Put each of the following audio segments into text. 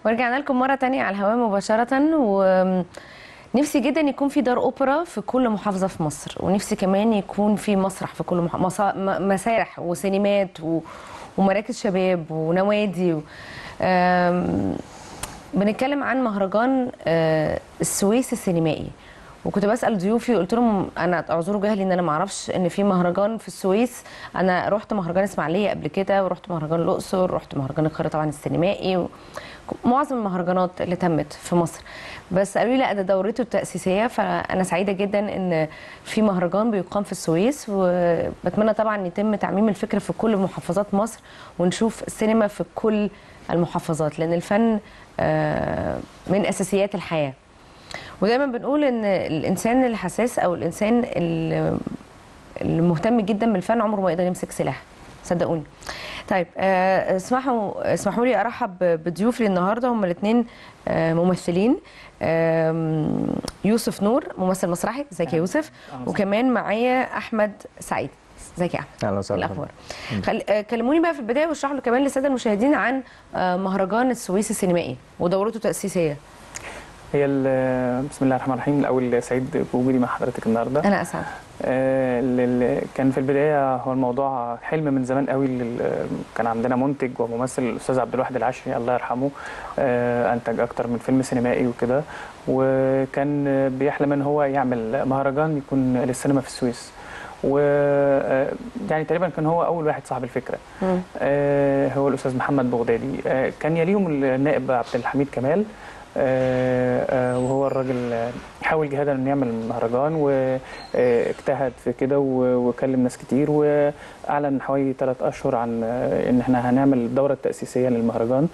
ورجعنا لكم مرة تانية على الهواء مباشرة ونفسي جدا يكون في دار أوبرا في كل محافظة في مصر ونفسي كمان يكون في مسرح في كل محافظة مصا... م- مسارح وسينمات و... ومراكز شباب ونوادي و... أم... بنتكلم عن مهرجان آه، السويس السينمائي وكنت بسال ضيوفي قلت لهم انا اعذروا جهلي ان انا ما اعرفش ان في مهرجان في السويس انا رحت مهرجان اسماعيليه قبل كده ورحت مهرجان الاقصر رحت مهرجان القاهره طبعا السينمائي و... معظم المهرجانات اللي تمت في مصر بس قالوا لي لا ده دورته التاسيسيه فانا سعيده جدا ان في مهرجان بيقام في السويس وبتمنى طبعا يتم تعميم الفكره في كل محافظات مصر ونشوف السينما في كل المحافظات لان الفن آه، من اساسيات الحياه ودايما بنقول ان الانسان الحساس او الانسان ال- المهتم جدا بالفن عمره ما يقدر يمسك سلاح صدقوني طيب آه، اسمحوا اسمحوا لي ارحب بضيوفي النهارده هم الاثنين ممثلين آم، يوسف نور ممثل مسرحي ازيك يا يوسف وكمان معايا احمد سعيد ازيك يا احمد اهلا إيه وسهلا الاخبار خل... آه، كلموني بقى في البدايه واشرحوا له كمان للساده المشاهدين عن آه، مهرجان السويس السينمائي ودورته التاسيسيه هي ال- بسم الله الرحمن الرحيم الاول سعيد بوجودي مع حضرتك النهارده انا اسعد آه، لل- كان في البدايه هو الموضوع حلم من زمان قوي لل- كان عندنا منتج وممثل الاستاذ عبد الواحد العشري الله يرحمه آه، انتج اكتر من فيلم سينمائي وكده وكان بيحلم ان هو يعمل مهرجان يكون للسينما في السويس و آه، يعني تقريبا كان هو اول واحد صاحب الفكره مم. آه، هو الاستاذ محمد بغدادي آه، كان يليهم النائب عبد الحميد كمال آه، آه، وهو الراجل آه، حاول جهادا انه يعمل مهرجان واجتهد في كده و- وكلم ناس كتير واعلن حوالي ثلاث اشهر عن آه، ان احنا هنعمل الدوره التاسيسيه للمهرجان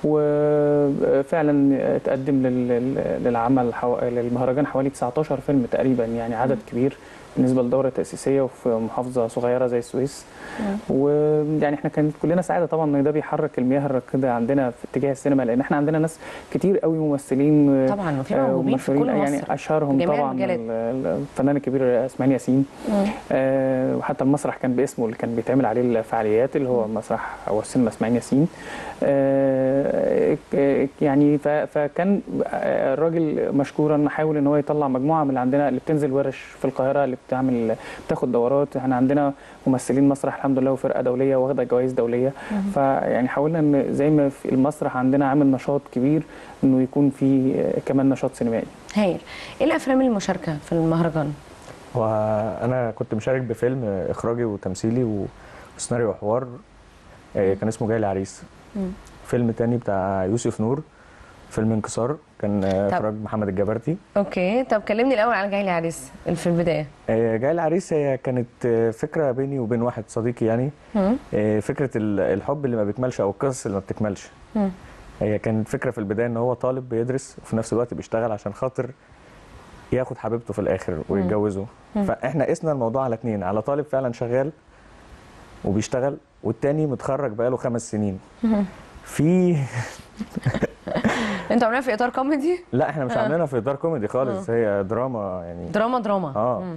وفعلا تقدم لل- لل- للعمل حو... للمهرجان حوالي 19 فيلم تقريبا يعني عدد كبير بالنسبه لدوره تاسيسيه وفي محافظه صغيره زي السويس ويعني احنا كانت كلنا سعاده طبعا ان ده بيحرك المياه الراكده عندنا في اتجاه السينما لان احنا عندنا ناس كتير قوي ممثلين طبعا وفي آه، موهوبين في ومشهورين. كل يعني مصر اشهرهم جميع طبعا المجالات. ال- ال- الفنان الكبير اسماعيل ياسين مم. آه، وحتى المسرح كان باسمه اللي كان بيتعمل عليه الفعاليات اللي هو مسرح او السينما اسماعيل ياسين آه، ك- يعني ف- فكان آه، الراجل مشكورا حاول ان هو يطلع مجموعه من اللي عندنا اللي بتنزل ورش في القاهره اللي بتعمل بتاخد دورات احنا عندنا ممثلين مسرح الحمد لله وفرقه دوليه واخده جوائز دوليه فيعني حاولنا ان زي ما في المسرح عندنا عامل نشاط كبير انه يكون في آه، كمان نشاط سينمائي هايل ايه الافلام المشاركه في المهرجان وانا كنت مشارك بفيلم اخراجي وتمثيلي و- وسيناريو وحوار آه، كان اسمه جاي العريس مم. فيلم تاني بتاع يوسف نور فيلم انكسار كان آه، طب. اخراج محمد الجبرتي اوكي طب كلمني الاول عن جاي عريس في البدايه آه، جاي العريس هي كانت آه، فكره بيني وبين واحد صديقي يعني مم. آه، فكره ال- الحب اللي ما بيكملش او القصص اللي ما بتكملش مم. هي كانت فكره في البدايه ان هو طالب بيدرس وفي نفس الوقت بيشتغل عشان خاطر ياخد حبيبته في الاخر ويتجوزوا مم. فاحنا قسنا الموضوع على اتنين على طالب فعلا شغال وبيشتغل والتاني متخرج بقاله خمس سنين مم. في انتوا عاملينها في اطار كوميدي لا احنا مش عاملينها في اطار كوميدي خالص هي دراما يعني دراما دراما اه مم.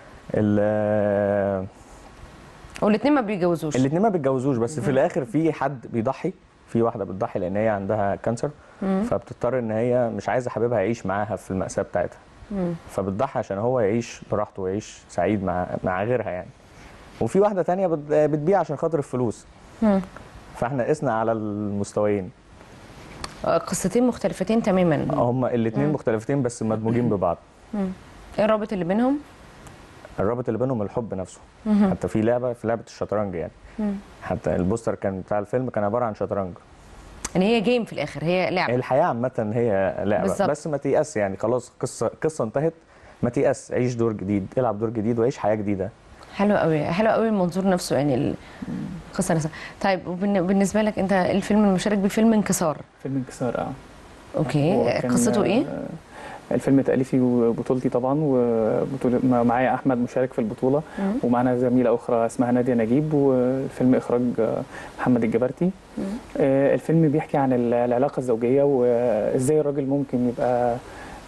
ال- والاثنين ما بيتجوزوش الاتنين ما بيتجوزوش بس في الاخر في حد بيضحي في واحده بتضحي لان هي عندها كانسر مم. فبتضطر ان هي مش عايزه حبيبها يعيش معاها في المأساة بتاعتها مم. فبتضحي عشان هو يعيش براحته ويعيش سعيد مع مع غيرها يعني وفي واحده تانية بت- بتبيع عشان خاطر الفلوس مم. فاحنا قسنا على المستويين آه، قصتين مختلفتين تماما هما الاثنين مختلفتين بس مدموجين ببعض مم. ايه الرابط اللي بينهم الرابط اللي بينهم الحب نفسه مهم. حتى في لعبه في لعبه الشطرنج يعني مم. حتى البوستر كان بتاع الفيلم كان عباره عن شطرنج ان هي جيم في الاخر هي لعبه الحياه عامه هي لعبه بالظبط. بس ما تيأس يعني خلاص قصه قصه انتهت ما تيأس عيش دور جديد العب دور جديد وعيش حياه جديده حلو قوي حلو قوي المنظور نفسه يعني القصه نفسها طيب وبالن- بالنسبه لك انت الفيلم المشارك بيه فيلم انكسار فيلم انكسار اه هو اوكي كان، قصته ايه آه، الفيلم تأليفي وبطولتي طبعا وبطولة معايا أحمد مشارك في البطولة مم. ومعنا زميلة أخرى اسمها نادية نجيب والفيلم إخراج آه، محمد الجبرتي مم. آه، الفيلم بيحكي عن ال- العلاقة الزوجية وإزاي الراجل ممكن يبقى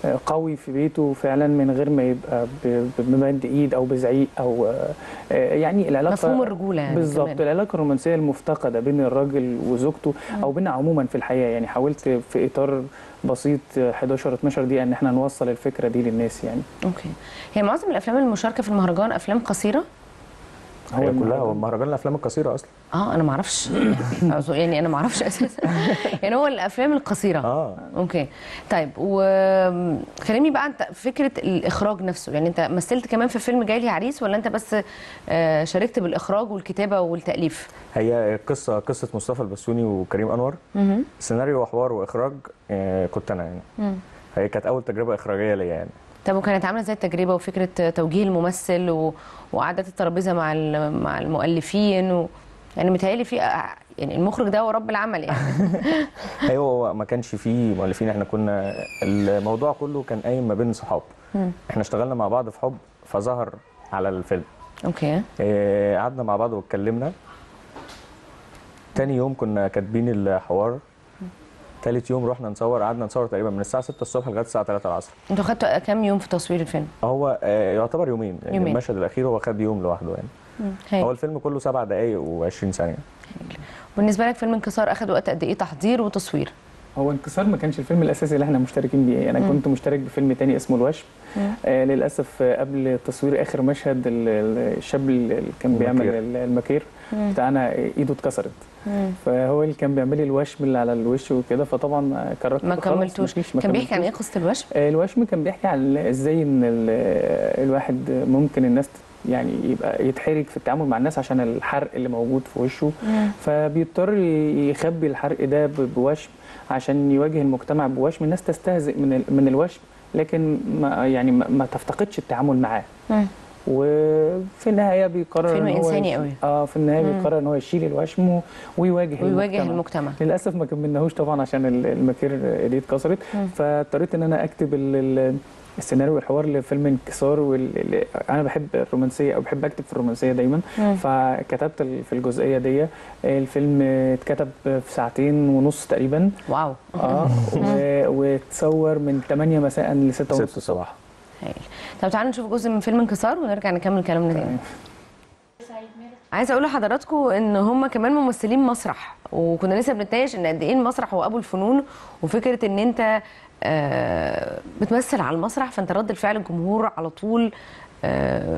آه، قوي في بيته فعلا من غير ما يبقى ب- بمد ايد او بزعيق او آه، آه، يعني العلاقه مفهوم الرجوله يعني بالظبط كمان. العلاقه الرومانسيه المفتقده بين الراجل وزوجته او بين عموما في الحياه يعني حاولت في اطار بسيط آه، 11 12 دقيقه ان احنا نوصل الفكره دي للناس يعني اوكي هي معظم الافلام المشاركه في المهرجان افلام قصيره هي كلها المهرجان. هو مهرجان الافلام القصيره اصلا اه انا ما اعرفش يعني انا ما اعرفش اساسا يعني هو الافلام القصيره اه اوكي طيب وكلمني بقى انت فكره الاخراج نفسه يعني انت مثلت كمان في فيلم جاي لي عريس ولا انت بس آه، شاركت بالاخراج والكتابه والتاليف هي قصه قصه مصطفى البسوني وكريم انور مهم. سيناريو وحوار واخراج آه، كنت انا يعني مم. هي كانت اول تجربه اخراجيه ليا يعني طب وكانت عامله ازاي التجربه وفكره توجيه الممثل و... وقعدات الترابيزه مع ال- مع المؤلفين و... يعني متهيألي في يعني المخرج ده هو رب العمل يعني ايوه هو ما كانش فيه مؤلفين احنا كنا الموضوع كله كان قايم ما بين صحاب مم. احنا اشتغلنا مع بعض في حب فظهر على الفيلم اوكي آه، قعدنا مع بعض واتكلمنا تاني يوم كنا كاتبين الحوار تالت يوم رحنا نصور قعدنا نصور تقريبا من الساعه 6 الصبح لغايه الساعه 3 العصر انتوا خدتوا كام يوم في تصوير الفيلم؟ هو آه، يعتبر يومين يعني يومين. المشهد الاخير هو خد يوم لوحده يعني هاي. هو الفيلم كله سبع دقايق و20 ثانيه بالنسبه لك فيلم انكسار اخد وقت قد ايه تحضير وتصوير؟ هو انكسار ما كانش الفيلم الاساسي اللي احنا مشتركين بيه انا مم. كنت مشترك بفيلم تاني اسمه الوشم مم. آه للاسف آه، قبل تصوير اخر مشهد ال- ال- الشاب اللي كان بيعمل المكير. ال- المكير مم. بتاعنا آه، ايده اتكسرت مم. فهو اللي كان بيعمل لي الوشم اللي على الوش وكده فطبعا آه، قررت ما خلاص كملتوش مفيش، ما كان بيحكي عن ايه كملتوش. قصه الوشم؟ آه، الوشم كان بيحكي عن ازاي ان ال- الواحد ممكن الناس يعني يبقى يتحرج في التعامل مع الناس عشان الحرق اللي موجود في وشه مم. فبيضطر يخبي الحرق ده ب- بوشم عشان يواجه المجتمع بوشم الناس تستهزئ من ال- من الوشم لكن ما يعني ما ما تفتقدش التعامل معاه مم. وفي النهايه بيقرر فيلم إن هو إنساني يش- قوي. اه في النهايه مم. بيقرر ان هو يشيل الوشم و- ويواجه ويواجه المجتمع. المجتمع للاسف ما كملناهوش طبعا عشان ال- المكير ايديه اتكسرت مم. فاضطريت ان انا اكتب ال- ال- السيناريو والحوار لفيلم انكسار وال... ال- انا بحب الرومانسيه او بحب اكتب في الرومانسيه دايما مم. فكتبت ال- في الجزئيه دي الفيلم اتكتب في ساعتين ونص تقريبا واو اه و- وتصور من 8 مساء ل 6 6 ونص الصبح هايل طب تعالوا نشوف جزء من فيلم انكسار ونرجع نكمل كلامنا تاني عايزه اقول لحضراتكم ان هم كمان ممثلين مسرح وكنا لسه بنتناقش ان قد ايه المسرح هو ابو الفنون وفكره ان انت آه، بتمثل على المسرح فانت رد الفعل الجمهور على طول آه،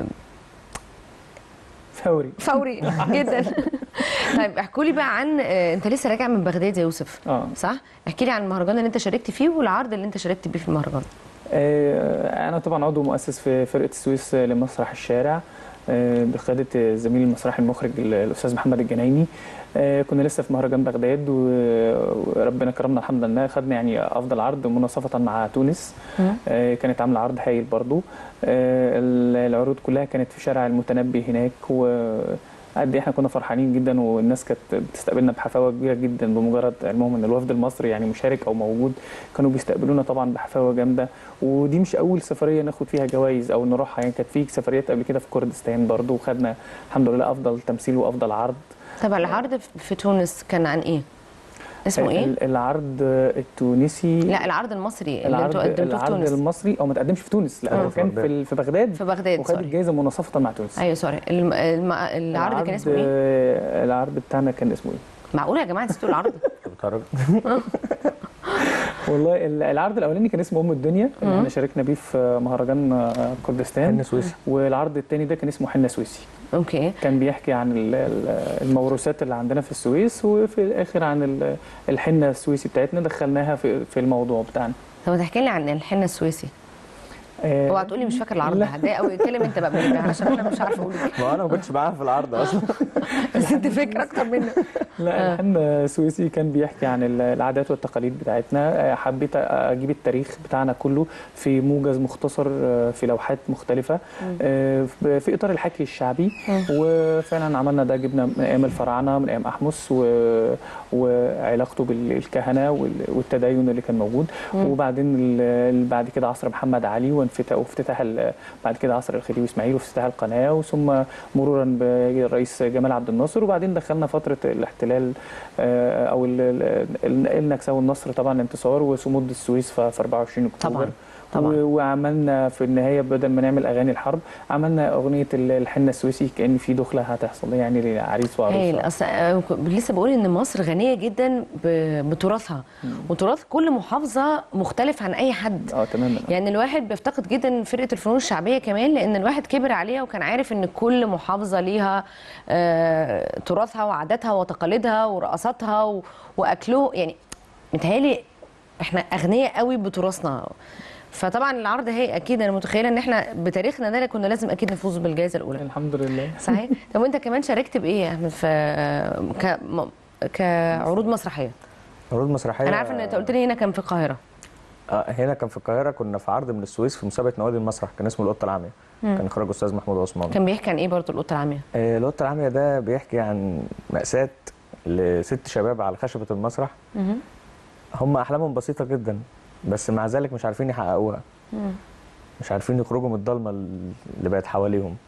فوري فوري جدا طيب احكوا لي بقى عن آه، انت لسه راجع من بغداد يا يوسف اه صح احكي لي عن المهرجان اللي انت شاركت فيه والعرض اللي انت شاركت بيه في المهرجان آه، انا طبعا عضو مؤسس في فرقه السويس لمسرح الشارع آه، بقياده زميل المسرح المخرج ال- الاستاذ محمد الجنايني آه، كنا لسه في مهرجان بغداد و- وربنا كرمنا الحمد لله خدنا يعني افضل عرض مناصفه مع تونس مم. آه، كانت عامله عرض هايل برضو آه، ال- العروض كلها كانت في شارع المتنبي هناك و قد ايه احنا كنا فرحانين جدا والناس كانت بتستقبلنا بحفاوه كبيره جدا بمجرد علمهم ان الوفد المصري يعني مشارك او موجود كانوا بيستقبلونا طبعا بحفاوه جامده ودي مش اول سفريه ناخد فيها جوائز او نروحها يعني كانت في سفريات قبل كده في كردستان برضو وخدنا الحمد لله افضل تمثيل وافضل عرض طب العرض في تونس كان عن ايه اسمه ايه ال- العرض التونسي لا العرض المصري اللي العرض انتوا قدمتوه في العرض تونس المصري او ما تقدمش في تونس لا آه. هو كان في ال- في بغداد في بغداد وخد سوري الجائزه مناصفه مع تونس ايوه سوري الم... الم... العرض كان اسمه ايه؟ آه، العرض بتاعنا كان اسمه ايه؟ معقول يا جماعه نسيتوا العرض؟ كنت بتهرج والله ال- العرض الاولاني كان اسمه ام الدنيا اللي مم. احنا شاركنا بيه في مهرجان آه، كردستان فن سويسي والعرض الثاني ده كان اسمه حنه سويسي اوكي كان بيحكي عن ال- ال- الموروثات اللي عندنا في السويس وفي الاخر عن ال- الحنه السويسي بتاعتنا دخلناها في في الموضوع بتاعنا طب ما تحكي لي عن الحنه السويسي آه، اوعى تقولي مش فاكر العرض لا. هتضايق قوي اتكلم انت بقى بالله عشان انا مش عارفه اقول ايه ما انا ما كنتش معاها في العرض اصلا بس انت فاكر اكتر مني لا الحن السويسي كان بيحكي عن ال- العادات والتقاليد بتاعتنا آه، حبيت اجيب التاريخ بتاعنا كله في موجز مختصر آه، في لوحات مختلفه آه، في في اطار الحكي الشعبي وفعلا عملنا ده جبنا من ايام الفراعنه من ايام احمس و- وعلاقته بالكهنه وال- والتدين اللي كان موجود وبعدين ال- بعد كده عصر محمد علي وانفتاح وافتتاح ال- بعد كده عصر الخديوي اسماعيل وافتتاح القناه وثم مرورا بالرئيس جمال عبد الناصر وبعدين دخلنا فتره الاحتلال آه، او ال- ال- ال- النكسه والنصر طبعا الانتصار وصمود السويس في في 24 اكتوبر طبعاً. طبعاً. و- وعملنا في النهايه بدل ما نعمل اغاني الحرب عملنا اغنيه ال- الحنه السويسي كان في دخله هتحصل يعني لعريس هايل وعروسه اصل آه، ك- لسه بقول ان مصر غنيه جدا ب- بتراثها وتراث كل محافظه مختلف عن اي حد اه تماما يعني الواحد بيفتقد جدا فرقه الفنون الشعبيه كمان لان الواحد كبر عليها وكان عارف ان كل محافظه ليها آه، تراثها وعاداتها وتقاليدها ورقصاتها و- واكله يعني متهيألي احنا اغنياء قوي بتراثنا فطبعا العرض هي اكيد انا متخيله ان احنا بتاريخنا ده كنا لازم اكيد نفوز بالجائزه الاولى الحمد لله صحيح طب وانت كمان شاركت بايه يا احمد في ك... م- كعروض مسرحيه عروض مسرحيه انا عارفه ان انت قلت لي هنا كان في القاهره آه، هنا كان في القاهره كنا في عرض من السويس في مسابقه نوادي المسرح كان اسمه القطه العاميه كان اخراج استاذ محمود عثمان كان بيحكي عن ايه برضه القطه العاميه آه، القطه العاميه ده بيحكي عن ماساه لست شباب على خشبه المسرح هم احلامهم بسيطه جدا بس مع ذلك مش عارفين يحققوها مش عارفين يخرجوا من الضلمه اللي بقت حواليهم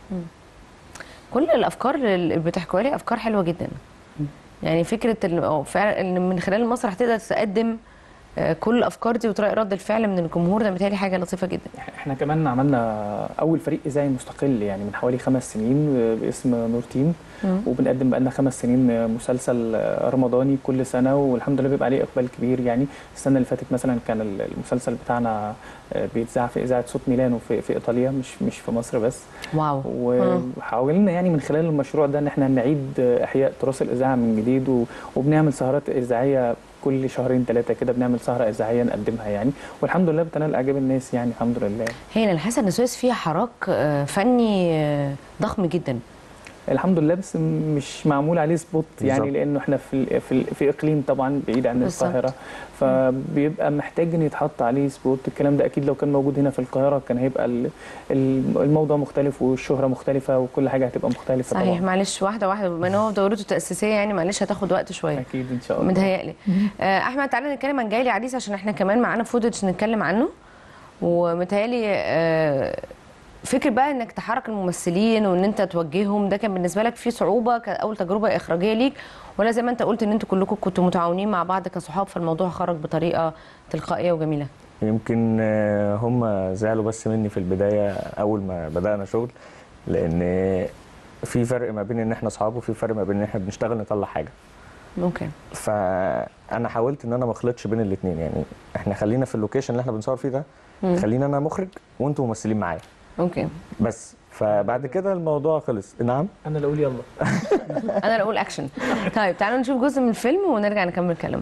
كل الافكار اللي بتحكوا لي افكار حلوه جدا يعني فكره ال- أو فعلا ان من خلال المسرح تقدر تقدم آه، كل الافكار دي وتلاقي رد الفعل من الجمهور ده متهيألي حاجه لطيفه جدا احنا كمان عملنا اول فريق اذاعي مستقل يعني من حوالي خمس سنين باسم نور تيم وبنقدم بقالنا خمس سنين مسلسل رمضاني كل سنه والحمد لله بيبقى عليه اقبال كبير يعني السنه اللي فاتت مثلا كان المسلسل بتاعنا بيتذاع في اذاعه صوت ميلانو في, في ايطاليا مش مش في مصر بس واو وحاولنا يعني من خلال المشروع ده ان احنا نعيد احياء تراث الاذاعه من جديد و- وبنعمل سهرات اذاعيه كل شهرين ثلاثه كده بنعمل سهره اذاعيه نقدمها يعني والحمد لله بتنال اعجاب الناس يعني الحمد لله هي انا حاسه ان السويس فيها حراك آه، فني آه، ضخم جدا الحمد لله بس مش معمول عليه سبوت يعني بالظبط. لانه احنا في ال- في, ال- في اقليم طبعا بعيد عن بالظبط. القاهره فبيبقى محتاج ان يتحط عليه سبوت الكلام ده اكيد لو كان موجود هنا في القاهره كان هيبقى ال- ال- الموضوع مختلف والشهره مختلفه وكل حاجه هتبقى مختلفه صحيح طبعا معلش واحده واحده بما ان هو دورته التاسيسيه يعني معلش هتاخد وقت شويه اكيد ان شاء الله متهيألي آه، احمد تعالى نتكلم عن جايلي عريس عشان احنا كمان معانا فوتج نتكلم عنه ومتهيألي آه، فكر بقى انك تحرك الممثلين وان انت توجههم ده كان بالنسبه لك في صعوبه كاول تجربه اخراجيه ليك ولا زي ما انت قلت ان انتوا كلكم كنتوا متعاونين مع بعض كصحاب فالموضوع خرج بطريقه تلقائيه وجميله يمكن آه، هم زعلوا بس مني في البدايه اول ما بدانا شغل لان في فرق ما بين ان احنا اصحاب وفي فرق ما بين ان احنا بنشتغل نطلع حاجه ممكن فانا حاولت ان انا ما اخلطش بين الاثنين يعني احنا خلينا في اللوكيشن اللي احنا بنصور فيه ده خلينا انا مخرج وانتوا ممثلين معايا ممكن بس فبعد كده الموضوع خلص نعم انا اللي اقول يلا انا اللي اقول اكشن طيب تعالوا نشوف جزء من الفيلم ونرجع نكمل كلامنا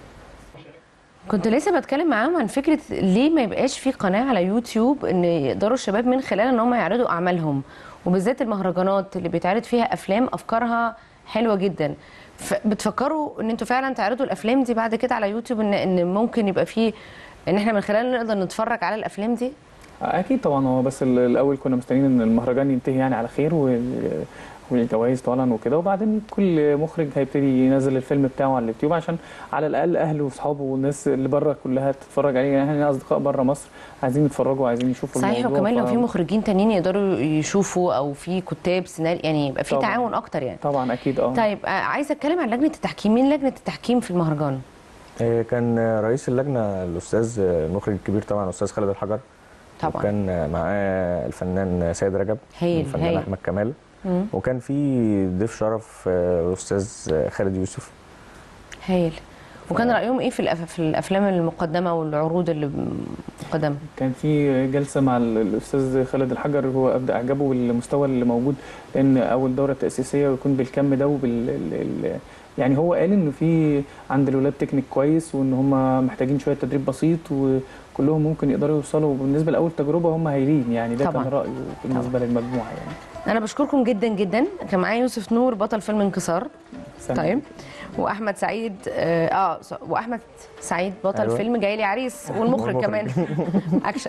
كنت لسه بتكلم معاهم عن فكره ليه ما يبقاش في قناه على يوتيوب ان يقدروا الشباب من خلالها ان هم يعرضوا اعمالهم وبالذات المهرجانات اللي بيتعرض فيها افلام افكارها حلوه جدا ف- بتفكروا ان انتوا فعلا تعرضوا الافلام دي بعد كده على يوتيوب ان ان ممكن يبقى في ان احنا من خلالها نقدر نتفرج على الافلام دي اكيد طبعا هو بس ال- الاول كنا مستنيين ان المهرجان ينتهي يعني على خير وال- والجوائز طبعا وكده وبعدين كل مخرج هيبتدي ينزل الفيلم بتاعه على اليوتيوب عشان على الاقل اهله واصحابه والناس اللي بره كلها تتفرج عليه يعني احنا اصدقاء بره مصر عايزين يتفرجوا وعايزين يشوفوا صحيح الموضوع وكمان لو ف- في مخرجين تانيين يقدروا يشوفوا او في كتاب سيناريو يعني يبقى في طبعاً. تعاون اكتر يعني طبعا اكيد اه طيب آه، عايزه اتكلم عن لجنه التحكيم مين لجنه التحكيم في المهرجان آه، كان رئيس اللجنه الاستاذ آه، المخرج الكبير طبعا الاستاذ خالد الحجر طبعا وكان معاه الفنان سيد رجب هايل، والفنان هايل. احمد كمال مم. وكان في ضيف شرف آه، الاستاذ خالد يوسف هايل وكان رايهم ايه في الأف... في الافلام المقدمه والعروض اللي مقدمه كان في جلسه مع ال- الاستاذ خالد الحجر هو ابدا اعجابه بالمستوى اللي موجود لان اول دوره تاسيسيه ويكون بالكم ده وبال ال- ال- يعني هو قال انه في عند الولاد تكنيك كويس وان هم محتاجين شويه تدريب بسيط وكلهم ممكن يقدروا يوصلوا وبالنسبه لاول تجربه هم هايلين يعني ده طبعاً. كان رايه بالنسبه للمجموعه يعني انا بشكركم جدا جدا كان معايا يوسف نور بطل فيلم انكسار سنة. طيب واحمد سعيد اه, آه س- واحمد سعيد بطل أيوة. فيلم جاي لي عريس والمخرج والمخرج. كمان اكشن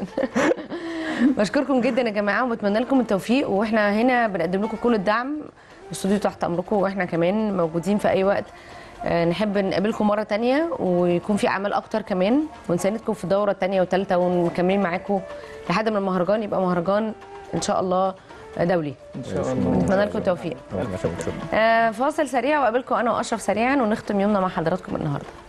بشكركم جدا يا جماعه وبتمنى لكم التوفيق واحنا هنا بنقدم لكم كل الدعم الاستوديو تحت امركم واحنا كمان موجودين في اي وقت آه، نحب نقابلكم مرة تانية ويكون في أعمال أكتر كمان ونساندكم في دورة تانية وتالتة ونكملين معاكم لحد ما المهرجان يبقى مهرجان إن شاء الله دولي ان شاء الله نتمنى لكم التوفيق شكرا آه، فاصل سريع وقابلكم أنا وأشرف سريعا ونختم يومنا مع حضراتكم النهاردة